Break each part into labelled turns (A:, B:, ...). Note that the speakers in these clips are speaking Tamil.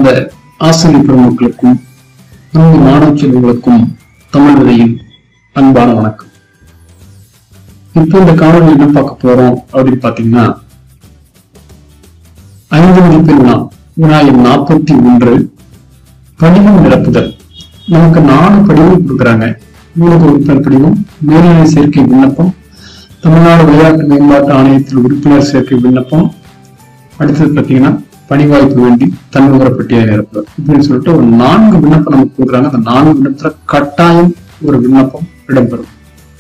A: சார்ந்த ஆசிரியர் பெருமக்களுக்கும் நமது மாணவ செல்வங்களுக்கும் தமிழ் விதையின் அன்பான வணக்கம் இப்போ இந்த காணொலி என்ன பார்க்க போறோம் அப்படின்னு பாத்தீங்கன்னா ஐந்து மதிப்பெண் வினா வினா எண் நாற்பத்தி ஒன்று படிவம் நிரப்புதல் நமக்கு நாலு படிவம் கொடுக்குறாங்க ஊடக உறுப்பினர் படிவம் மேல்நிலை சேர்க்கை விண்ணப்பம் தமிழ்நாடு விளையாட்டு மேம்பாட்டு ஆணையத்தில் உறுப்பினர் சேர்க்கை விண்ணப்பம் அடுத்தது பாத்தீங்கன்னா பணி வாய்ப்பு வேண்டி தன்விவர பட்டியலை நிரப்புதல் இப்படின்னு சொல்லிட்டு ஒரு நான்கு விண்ணப்பம் நமக்கு கொடுக்குறாங்க அந்த நான்கு விண்ணப்பத்துல கட்டாயம் ஒரு விண்ணப்பம் இடம்பெறும்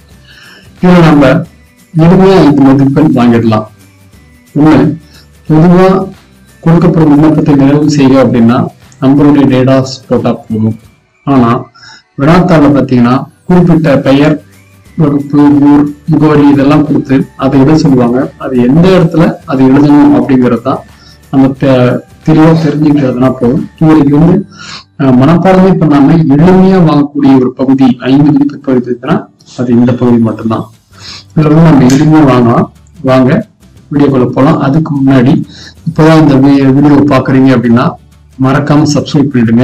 A: இதுல நம்ம எளிமையா ஐந்து மதிப்பெண் வாங்கிடலாம் ஒண்ணு பொதுவா கொடுக்கப்படும் விண்ணப்பத்தை நிறைவு செய்ய அப்படின்னா நம்மளுடைய டேட்டாஸ் போட்டா போதும் ஆனா வினாத்தாள பாத்தீங்கன்னா குறிப்பிட்ட பெயர் வகுப்பு ஊர் முகவரி இதெல்லாம் கொடுத்து அதை எழுத சொல்லுவாங்க அது எந்த இடத்துல அது எழுதணும் அப்படிங்கிறது தான் நம்ம தெ- தெளிவா தெரிஞ்சுக்கிட்டதுனா போதும் இவருக்கு வந்து அஹ், மனப்பாடமே பண்ணாம எளிமையா வாங்கக்கூடிய ஒரு பகுதி ஐந்து மதிப்பு பகுதி இருக்குன்னா அது இந்த பகுதி மட்டும்தான் இதுல வந்து நம்ம எளிமையா வாங்கலாம் வாங்க வீடியோக்குள்ள போலாம் அதுக்கு முன்னாடி இப்போதான் இந்த வீடியோ பாக்குறீங்க அப்படின்னா மறக்காம சப்ஸ்கிரைப் பண்ணிடுங்க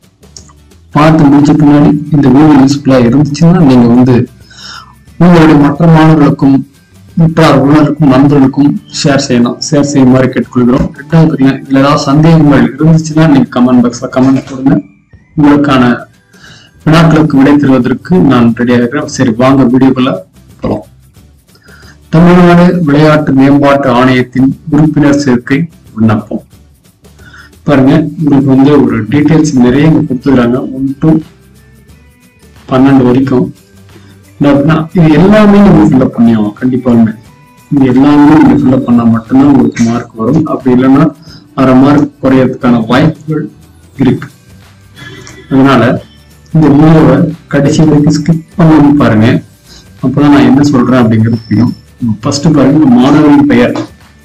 A: பார்த்து முடிச்ச பின்னாடி இந்த வீடியோ யூஸ்ஃபுல்லா இருந்துச்சுன்னா நீங்க வந்து உங்களுடைய மற்ற மாணவர்களுக்கும் உற்றார் உறவினருக்கும் நண்பர்களுக்கும் ஷேர் செய்யணும் ஷேர் செய்யுமாறு கேட்டுக்கொள்கிறோம் ரெண்டாவது பாத்தீங்கன்னா இதுல ஏதாவது சந்தேகங்கள் இருந்துச்சுன்னா நீங்க கமெண்ட் பாக்ஸ்ல கமெண்ட் போடுங்க உங்களுக்கான வினாக்களுக்கு விடை தருவதற்கு நான் ரெடியாக இருக்கிறேன் சரி வாங்க வீடியோக்குள்ள போலாம் தமிழ்நாடு விளையாட்டு மேம்பாட்டு ஆணையத்தின் உறுப்பினர் சேர்க்கை விண்ணப்பம் பாருங்க உங்களுக்கு வந்து ஒரு டீடைல்ஸ் நிறைய இங்க கொடுத்துருக்காங்க ஒன் டு பன்னெண்டு வரைக்கும் என்ன அப்படின்னா, இது எல்லாமே நீங்க ஃபில்அப் பண்ணியாகும் கண்டிப்பாலுமே இது எல்லாமே நீங்க ஃபில்அப் பண்ணா மட்டும்தான் உங்களுக்கு மார்க் வரும் அப்படி இல்லைன்னா அரை மார்க் குறையறதுக்கான வாய்ப்புகள் இருக்கு அதனால இந்த வீடியோவை கடைசி வரைக்கும் ஸ்கிப் பண்ணாம பாருங்க அப்பதான் நான் என்ன சொல்றேன் அப்படிங்கிறது புரியும் ஃபர்ஸ்ட் பாருங்க இந்த மாணவரின் பெயர்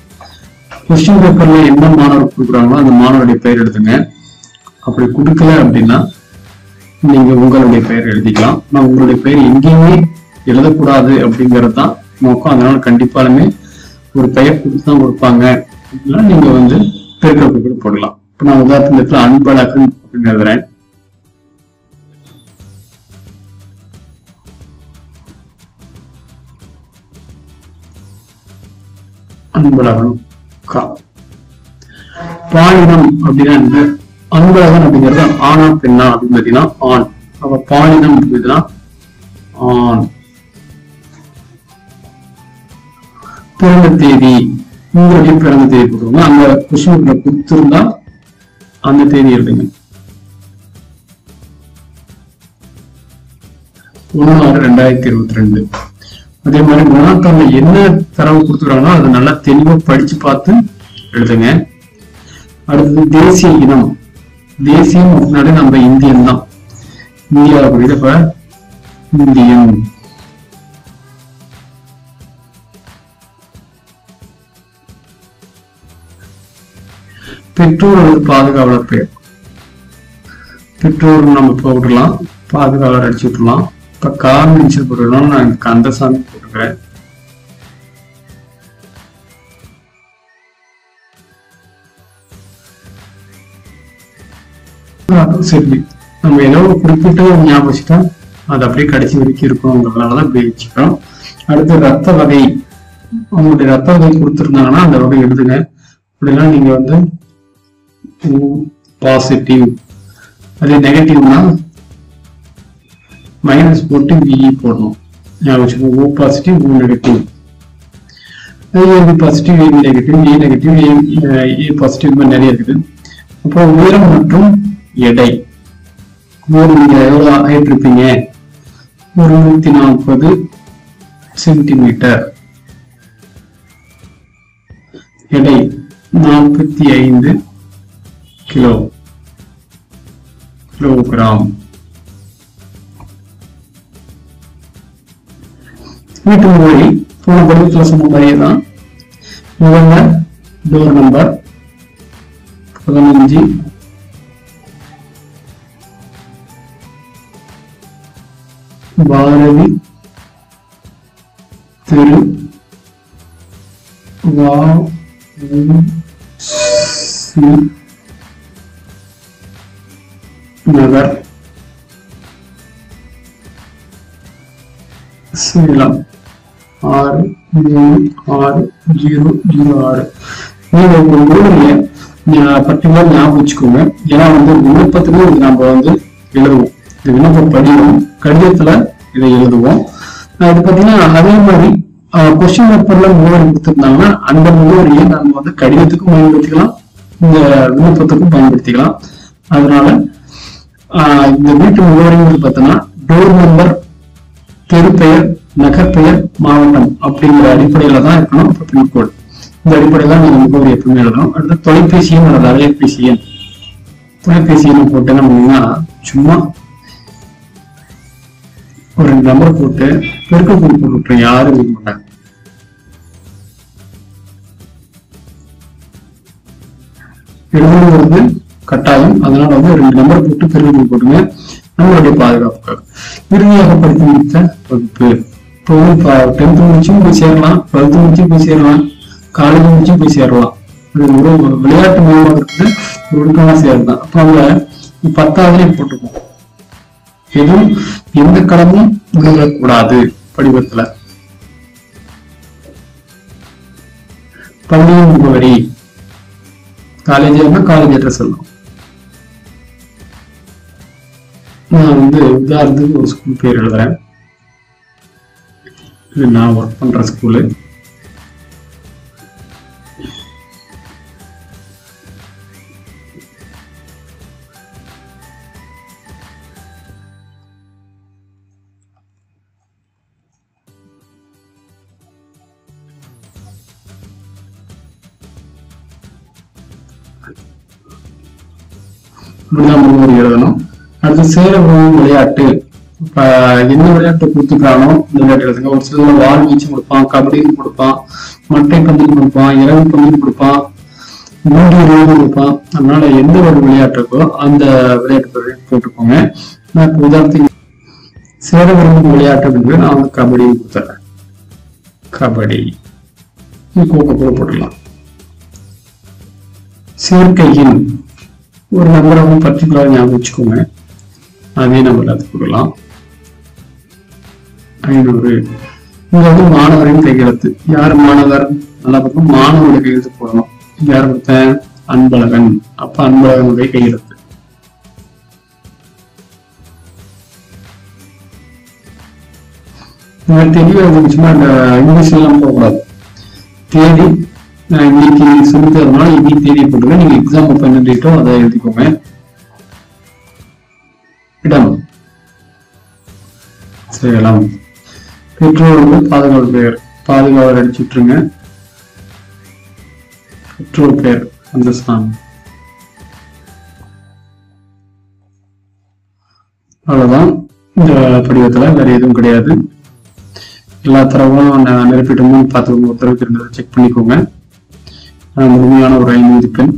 A: கொஸ்டின் பேப்பர்ல எந்த மாணவர் கொடுக்குறாங்களோ அந்த மாணவருடைய பெயர் எழுதுங்க அப்படி கொடுக்கல அப்படின்னா நீங்க உங்களுடைய பெயர் எழுதிக்கலாம் நான் உங்களுடைய பெயர் எங்கேயுமே எழுதக்கூடாது அப்படிங்கிறது தான் நோக்கம் அதனால கண்டிப்பாலுமே ஒரு பெயர் கொடுத்து தான் கொடுப்பாங்க அப்படின்னா நீங்க வந்து பெருக்க கூட போடலாம் இப்ப நான் உதாரணத்துல அன்பழகன் அப்படின்னு எழுதுறேன் அன்பழகன் கா பாலினம் அப்படின்னா என்ன அன்பழகன் அப்படிங்கிறது ஆணா பெண்ணா அப்படின்னு பார்த்தீங்கன்னா ஆண் அப்ப பாலினம் அப்படின்னா ஆண் பிறந்த தேதி உங்களுடைய பிறந்த தேதி போட்டுருங்க அந்த கொஸ்டின்ல கொடுத்திருந்தா அந்த தேதி எழுதுங்க ஒண்ணு ஆறு ரெண்டாயிரத்தி இருபத்தி ரெண்டு அதே மாதிரி குணாத்தால என்ன தரவு கொடுத்துருக்காங்களோ அதை நல்லா தெளிவா படிச்சு பார்த்து எழுதுங்க அடுத்தது தேசிய இனம் தேசியம் முன்னாடி நம்ம இந்தியன் தான் இந்தியாவில் கூடிய இப்ப இந்தியன் பெற்றோர் அல்லது பாதுகாவலர் பெயர் பெற்றோர் நம்ம போட்டுடலாம் பாதுகாவலர் அடிச்சு விட்டுலாம் இப்ப கார்மெண்ட்ஸ் போட்டுடலாம் நான் கந்தசாமி போட்டுக்கிறேன் ஆஹ் சரி நம்ம ஏதோ ஒரு குறிப்பிட்ட ஒரு ஞாபகம் வச்சுட்டா அது அப்படியே கடைசி வரைக்கும் இருக்கும்ங்கிறதுனாலதான் இப்படி வச்சுக்கிறோம் அடுத்து ரத்த வகை அவங்களுடைய ரத்த வகை கொடுத்துருந்தாங்கன்னா அந்த வகை எழுதுங்க அப்படிலாம் நீங்க வந்து பாசிட்டிவ் அதே நெகட்டிவ்னா மைனஸ் போட்டு விஇ போடணும் ஞாபகம் வச்சுக்கோங்க O positive O negative AB positive AB negative A negative A positive மாதிரி நிறைய இருக்குது அப்புறம் உயரம் மற்றும் எடை உயரம் நீங்க எவ்வளவு ஹைட் இருப்பீங்க ஒரு நூத்தி நாற்பது சென்டிமீட்டர் எடை நாற்பத்தி ஐந்து கிலோ கிலோகிராம் வீட்டு முகவரி போன படிப்புல சொன்ன மாதிரியே தான் முதல்ல டோர் நம்பர் பதினஞ்சு பாரதி திரு வா உ சி நகர் சேலம் ஆறு மூணு ஆறு ஜீரோ ஜீரோ ஆறு நீங்க உங்க ஊர்ல பர்டிகுலர் ஞாபகம் வச்சுக்கோங்க ஏன்னா வந்து விண்ணப்பத்துக்கு இது நம்ம வந்து எழுதுவோம் இந்த விண்ணப்ப படிவம் கடிதத்துல இதை எழுதுவோம் அஹ் இது பாத்தீங்கன்னா அதே மாதிரி கொஸ்டின் பேப்பர்ல முகவரி கொடுத்திருந்தாங்கன்னா அந்த முகவரியை நம்ம வந்து கடிதத்துக்கும் பயன்படுத்திக்கலாம் இந்த விண்ணப்பத்துக்கும் பயன்படுத்திக்கலாம் அதனால ஆஹ் இந்த வீட்டு முகவரிங்கிறது பார்த்தோன்னா டோர் நம்பர் தெரு பெயர் நகர் பெயர் மாவட்டம் அப்படிங்கிற அடிப்படையில தான் இருக்கணும் இப்போ பின்கோடு இந்த அடிப்படையில தான் நீங்க முகவரி எப்பவுமே எழுதணும் அடுத்து தொலைபேசி எண் அல்லது அலைபேசி எண் தொலைபேசி எண் போட்டு என்ன பண்ணீங்கன்னா சும்மா ஒரு ரெண்டு நம்பர் போட்டு பெருக்கல் குறிப்பு போட்டு யாரும் இருக்க மாட்டாங்க எழுதுங்கிறது கட்டாயம் அதனால வந்து ரெண்டு நம்பர் போட்டு பெருக்கல் குறிப்பு போட்டுங்க நம்மளுடைய பாதுகாப்புக்காக இறுதியாக படித்து முடித்த வகுப்பு இப்போ வந்து டென்த் முடிச்சும் போய் சேரலாம் டுவெல்த் முடிச்சும் போய் சேரலாம் காலேஜ் முடிச்சும் போய் சேரலாம் அது ஒரு விளையாட்டு மையமாக இருக்குது ஒரு ஒழுக்கமா சேரலாம் அப்போ அவங்க பத்தாவதுலேயே போட்டுப்போம் எதுவும் எந்த கடமும் விழுகக்கூடாது படிவத்துல பள்ளியின் முகவரி காலேஜ் காலேஜ் அட்ரஸ் சொல்லணும் நான் வந்து உதாரணத்துக்கு ஒரு ஸ்கூல் பேர் எழுதுறேன் இது நான் ஒர்க் பண்ற ஸ்கூலு இப்படிதான் முகவரி எழுதணும் அடுத்து சேர விரும்பும் விளையாட்டு இப்ப என்ன விளையாட்டு கொடுத்துக்கிறானோ இந்த விளையாட்டு எழுதுங்க ஒரு சில வால் வீச்சு கொடுப்பான் கபடின்னு கொடுப்பான் மட்டை பந்தின்னு கொடுப்பான் இறகு பந்தின்னு கொடுப்பான் மூன்று இருபது கொடுப்பான் அதனால எந்த ஒரு விளையாட்டு இருக்கோ அந்த விளையாட்டு பேரை போட்டுக்கோங்க நான் இப்ப உதாரணத்துக்கு சேர விரும்பும் விளையாட்டு அப்படிங்கிறது நான் வந்து கபடின்னு கொடுத்துறேன் கபடி கோக்கோ கூட போட்டுடலாம் சேர்க்கையின் ஒரு நம்பரை வந்து பர்டிகுலர் ஞாபகம் வச்சுக்கோங்க அதே நம்பர்ல அது கொடுக்கலாம் ஐநூறு இங்க வந்து மாணவரின் கையெழுத்து யார் மாணவர் நல்லா பார்க்கணும் மாணவனுடைய கையெழுத்து போடணும் யார் கொடுத்தேன் அன்பழகன் அப்ப அன்பழகனுடைய கையெழுத்து இந்த தெளிவா இருந்துச்சுன்னா அந்த இங்கிலீஷ்ல எல்லாம் போகக்கூடாது தேதி நான் இன்னைக்கு சொல்லி தரனால இன்னைக்கு தேதி போட்டுருங்க நீங்க எக்ஸாம் ஓப்பன் டேட்டோ அதை எழுதிக்கோங்க இடம் சேலம் பெற்றோர் வந்து பாதுகாவல் பெயர் பாதுகாவலர் அடிச்சு விட்டுருங்க பெற்றோர் பெயர் அந்த சாமி அவ்வளவுதான் இந்த படிவத்துல வேற எதுவும் கிடையாது எல்லா தரவும் நான் நிரப்பிட்டோம்னு பார்த்துக்கோங்க ஒரு தடவை இருந்ததை செக் பண்ணிக்கோங்க ஆஹ் முழுமையான ஒரு ஐந்து பெண்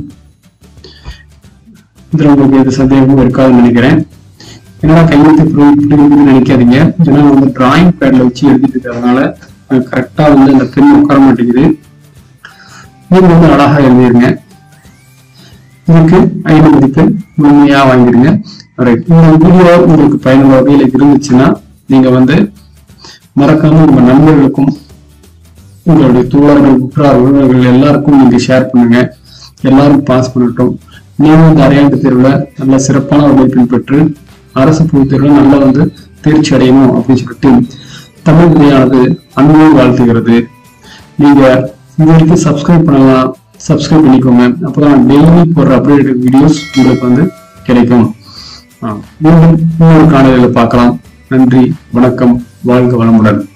A: இதுல உங்களுக்கு எது சந்தேகமும் இருக்காதுன்னு நினைக்கிறேன் என்னடா கையெழுத்து இப்படி இப்படி இருக்குன்னு நினைக்காதீங்க ஏன்னா நான் வந்து டிராயிங் பேட்ல வச்சு எழுதிட்டு இருக்கிறதுனால கரெக்டா வந்து அந்த பெண் உட்கார மாட்டேங்குது நீங்க வந்து அழகா எழுதிருங்க இதுக்கு ஐந்து மதிப்பெண் முழுமையா வாங்கிடுங்க Alright. இந்த வீடியோ உங்களுக்கு பயனுள்ள வகையில இருந்துச்சுன்னா நீங்க வந்து மறக்காம உங்க நண்பர்களுக்கும் உங்களுடைய தோழர்கள் உற்றார் உறவினர்கள் எல்லாருக்கும் நீங்க ஷேர் பண்ணுங்க எல்லாரும் பாஸ் பண்ணட்டும் நீங்களும் இந்த அரையாண்டு தேர்வுல நல்ல சிறப்பான ஒரு மதிப்பெண் பெற்று அரசு பொதுத் தேர்வுல நல்லா வந்து தேர்ச்சி அடையணும் அப்படின்னு சொல்லிட்டு தமிழ் மொழியானது அன்போடு வாழ்த்துகிறது நீங்க இது வரைக்கும் சப்ஸ்கிரைப் பண்ணலாம் சப்ஸ்கிரைப் பண்ணிக்கோங்க அப்பதான் டெய்லி போடுற அப்டேட் வீடியோஸ் உங்களுக்கு வந்து கிடைக்கும் ஆ, மீண்டும் இன்னொரு காணொலியில பார்க்கலாம் நன்றி வணக்கம் வாழ்க வளமுடன்